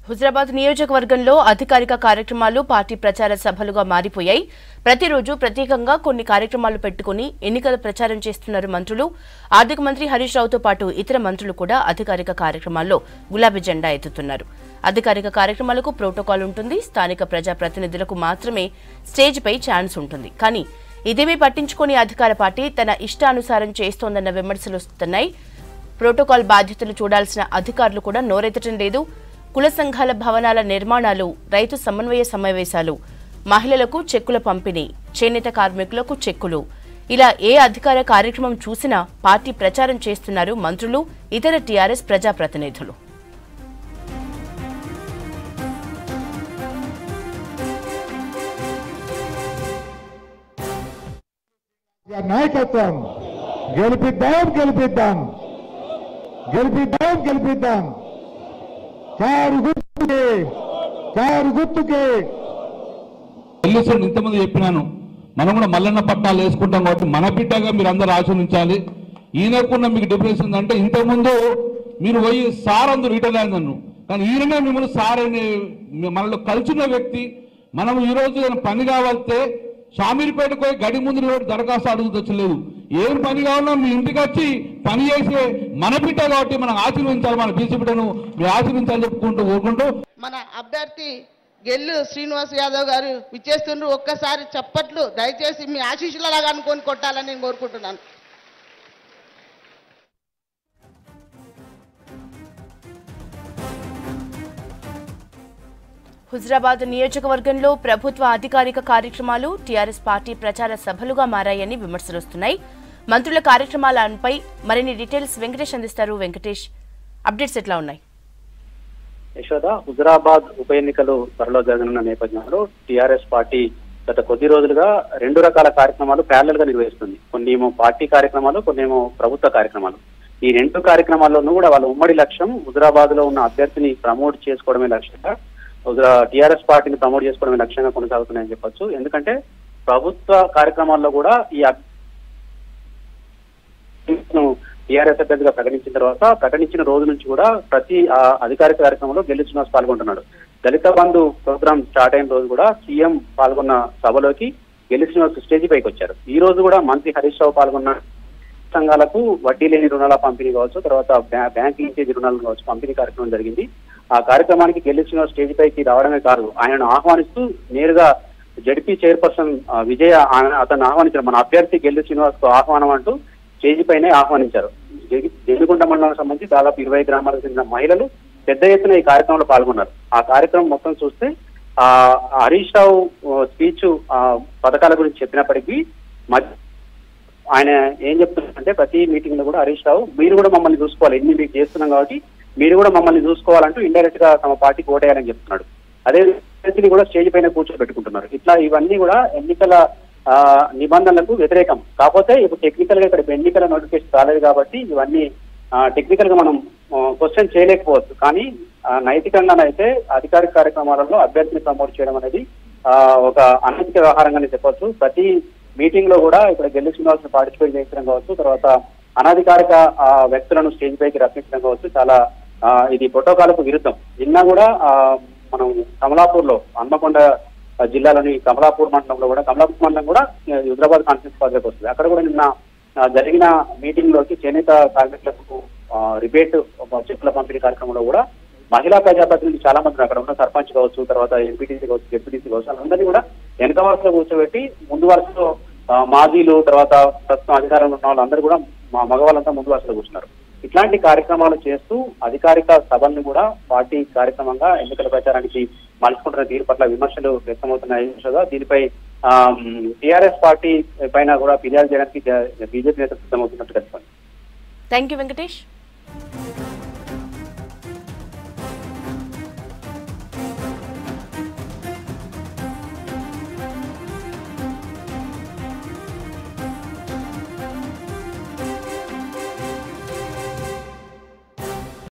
హుజరాబాద్ నియోజకవర్గంలో అధికారిక కార్యక్రమాలు పార్టీ ప్రచార సభలుగా మారిపోయాయి ప్రతిరోజు ప్రత్యేకంగా కొన్ని కార్యక్రమాలు పెట్టుకుని ఎన్నికల ప్రచారం చేస్తున్నారు మంత్రులు ఆర్థిక మంత్రి హరీష్ రావుతో పాటు ఇతర మంత్రులు కూడా అధికారిక కార్యక్రమాల్లో గులాబీ జెండా ఎత్తుతున్నారు అధికారిక కార్యక్రమాలకు ప్రోటోకాల్ ఉంటుంది స్థానిక ప్రజాప్రతినిధులకు మాత్రమే స్టేజ్పై ఛాన్స్ ఉంటుంది కానీ ఇదేమీ పట్టించుకొని అధికార పార్టీ తన ఇష్టానుసారం చేస్తోందన్న విమర్శలు వస్తున్నాయి ప్రోటోకాల్ బాధ్యతలు చూడాల్సిన అధికారులు కూడా నోరెత్తడం లేదు కుల సంఘాల భవనాల నిర్మాణాలు రైతు సమన్వయ సమావేశాలు మహిళలకు చెక్కుల పంపిణీ చేనేత కార్మికులకు చెక్కులు ఇలా ఏ అధికార కార్యక్రమం చూసినా పార్టీ ప్రచారం చేస్తున్నారు మంత్రులు ఇతర టీఆర్ఎస్ ప్రజాప్రతినిధులు గారి నాయకత్వం గెలిపిద్దాం గెలిపిద్దాం గెలిపిద్దాం గెలిపిద్దాం చారు గుర్తుకే చారు గుర్తుకే ఎల్లుసరి ఇంతమంది చెప్పినాను మనం కూడా మల్లన్న పట్టాలు వేసుకుంటాం కాబట్టి మన బిడ్డగా మీరు అందరూ ఆచరించాలి ఈయనకున్న మీకు డిఫరెన్స్ ఉందంటే ఇంతకుముందు మీరు పోయి సార్ అందరూ రిటర్న్ అయిందన్ను కానీ ఈయననే మిమ్మల్ని సార్ అనే మనలో కలిసిన వ్యక్తి మనం ఈ రోజు ఏదైనా పని కావాలితే షామీర్పేటకు పోయి గడి ముందు నిలబడి దరఖాస్తు అడుగుతలేదు ఏం పని కావాలన్నా మీ ఇంటికి వచ్చి పని చేసే మన బిడ్డ కాబట్టి మనం ఆశీర్వించాలి మన బీసీ బిడ్డను మీరు ఆశీర్వించాలని చెప్పుకుంటూ ఊరుకుంటూ మన అభ్యర్థి గెల్లు శ్రీనివాస్ యాదవ్ గారు విచ్చేస్తుండ్రు ఒక్కసారి చప్పట్లు దయచేసి మీ ఆశీస్సులలాగా అనుకొని కొట్టాలని నేను కోరుకుంటున్నాను హుజరాబాద్ నియోజకవర్గంలో ప్రభుత్వ అధికారిక కార్యక్రమాలు టీఆర్ఎస్ పార్టీ ప్రచార సభలుగా మారాయని విమర్శలొస్తున్నాయి మంత్రుల కార్యక్రమాలపై మరిన్ని డీటెయిల్స్ వెంకటేష్ అందిస్తారు వెంకటేష్ అప్డేట్స్ ఎట్లా ఉన్నాయి యశోద హుజరాబాద్ ఉప ఎన్నికలు త్వరలో జరగనున్న నేపథ్యంలో టీఆర్ఎస్ పార్టీ గత కొద్ది రోజులుగా రెండు రకాల కార్యక్రమాలు ప్యారల్ గా నిర్వహిస్తుంది కొన్ని ఏమో పార్టీ కార్యక్రమాలు కొన్ని ఏమో ప్రభుత్వ కార్యక్రమాలు ఈ రెండు కార్యక్రమాల్లోనూ కూడా వాళ్ళ ఉమ్మడి లక్ష్యం హుజరాబాద్ లో ఉన్న అభ్యర్థిని ప్రమోట్ చేసుకోవడమే లక్ష్యంగా హుజరా టీఆర్ఎస్ పార్టీని ప్రమోట్ చేసుకోవడమే లక్ష్యంగా కొనసాగుతున్నాయని చెప్పొచ్చు ఎందుకంటే ప్రభుత్వ కార్యక్రమాల్లో కూడా ఈ అభ్- టీఆర్ఎస్ అభ్యర్థిగా ప్రకటించిన తర్వాత ప్రకటించిన రోజు నుంచి కూడా ప్రతి ఆ, అధికారిక కార్యక్రమంలో గెల్లి శ్రీనివాస్ పాల్గొంటున్నాడు దళిత బంధు ప్రోగ్రామ్ స్టార్ట్ అయిన రోజు కూడా సీఎం పాల్గొన్న సభలోకి గెల్లి శ్రీనివాస్ స్టేజీ పైకి వచ్చారు ఈ రోజు కూడా మంత్రి హరీష్ రావు పాల్గొన్న సంఘాలకు వడ్డీ లేని రుణాల పంపిణీ కావచ్చు తర్వాత బ్యా- బ్యాంక్ లింకేజ్ రుణాలు కావచ్చు పంపిణీ కార్యక్రమం జరిగింది ఆ కార్యక్రమానికి గెల్లి శ్రీనివాస్ స్టేజ్ పైకి రావడమే కాదు ఆయనను ఆహ్వానిస్తూ నేరుగా జడ్పీ చైర్పర్సన్ ఆ, విజయ ఆ- అతను ఆహ్వానించారు మన అభ్యర్థి గెల్లి శ్రీనివాస్ కు ఆహ్వానం అంటూ స్టేజ్ పైనే ఆహ్వానించారు జగి- జగిగుంట మండలానికి సంబంధించి దాదాపు ఇరవై గ్రామాలకు చెందిన మహిళలు పెద్ద ఎత్తున ఈ కార్యక్రమంలో పాల్గొన్నారు ఆ కార్యక్రమం మొత్తం చూస్తే ఆ హరీష్ రావు స్పీచ్ పథకాల గురించి చెప్పినప్పటికీ మధ్య ఆయన ఏం చెప్తున్నారంటే ప్రతి మీటింగ్ లో కూడా హరీష్ రావు మీరు కూడా మమ్మల్ని చూసుకోవాలి ఎన్ని మీకు చేస్తున్నాం కాబట్టి మీరు కూడా మమ్మల్ని చూసుకోవాలంటూ ఇండైరెక్ట్ గా తమ పార్టీకి ఓటేయాలని చెప్తున్నాడు అదే వ్యక్తిని కూడా స్టేజ్ పైన కూర్చోబెట్టుకుంటున్నారు ఇట్లా ఇవన్నీ కూడా ఎన్నికల ఆ, నిబంధనలకు వ్యతిరేకం కాకపోతే ఇప్పుడు టెక్నికల్ గా ఇక్కడ ఎన్నికల నోటిఫికేషన్ రాలేదు కాబట్టి ఇవన్నీ టెక్నికల్ గా మనం క్వశ్చన్ చేయలేకపోవచ్చు కానీ ఆ, నైతికంగానైతే అధికారిక కార్యక్రమాలలో అభ్యర్థిని ప్రమోట్ చేయడం అనేది ఆ, ఒక అనైతిక వ్యవహారంగానే చెప్పొచ్చు ప్రతి మీటింగ్ లో కూడా ఇక్కడ గెల్లి శ్రీనివాస్ పార్టిసిపేట్ చేయించడం కావచ్చు తర్వాత అనధికారిక ఆ, వ్యక్తులను స్టేజ్ పైకి రప్పించడం కావచ్చు చాలా ఆ, ఇది ప్రోటోకాల్కు విరుద్ధం నిన్న కూడా ఆ, మనం కమలాపూర్ లో హన్మకొండ ఆ, జిల్లాలోని కమలాపూర్ మండలంలో కూడా కమలాపూర్ మండలం కూడా ఆ, హైదరాబాద్ కాన్ఫరెన్స్ పరిధిలోకి వస్తుంది అక్కడ కూడా నిన్న ఆ, జరిగిన మీటింగ్ లోకి చేనేత కార్మికులకు ఆ, రిబేట్ ఒక చెక్కుల పంపిణీ కార్యక్రమంలో కూడా మహిళా ప్రజాప్రతినిధులు చాలా మంది ఉన్నారు. అక్కడ ఉన్న సర్పంచ్ కావచ్చు తర్వాత ఎంపీటీసీ కావచ్చు డిప్యూటీసీ కావచ్చు వాళ్ళందరినీ కూడా వెనక వరుసలో కూర్చోబెట్టి ముందు వరుసలో ఆ, మాజీలు తర్వాత ప్రస్తుతం అధికారంలో ఉన్న వాళ్ళందరూ కూడా మా మగవాళ్ళంతా ముందు వరుసలో కూర్చున్నారు ఇట్లాంటి కార్యక్రమాలు చేస్తూ అధికారిక సభల్ని కూడా పార్టీ కార్యక్రమంగా ఎన్నికల ప్రచారానికి మలుచుకుంటున్న తీరు పట్ల విమర్శలు వ్యక్తమవుతున్నాయి యశోద. దీనిపై టీఆర్ఎస్ పార్టీ పైన కూడా ఫిర్యాదు చేయడానికి బీజేపీ నేతలు సిద్ధమవుతున్నట్టు తెలుస్తుంది థ్యాంక్ యూ వెంకటేష్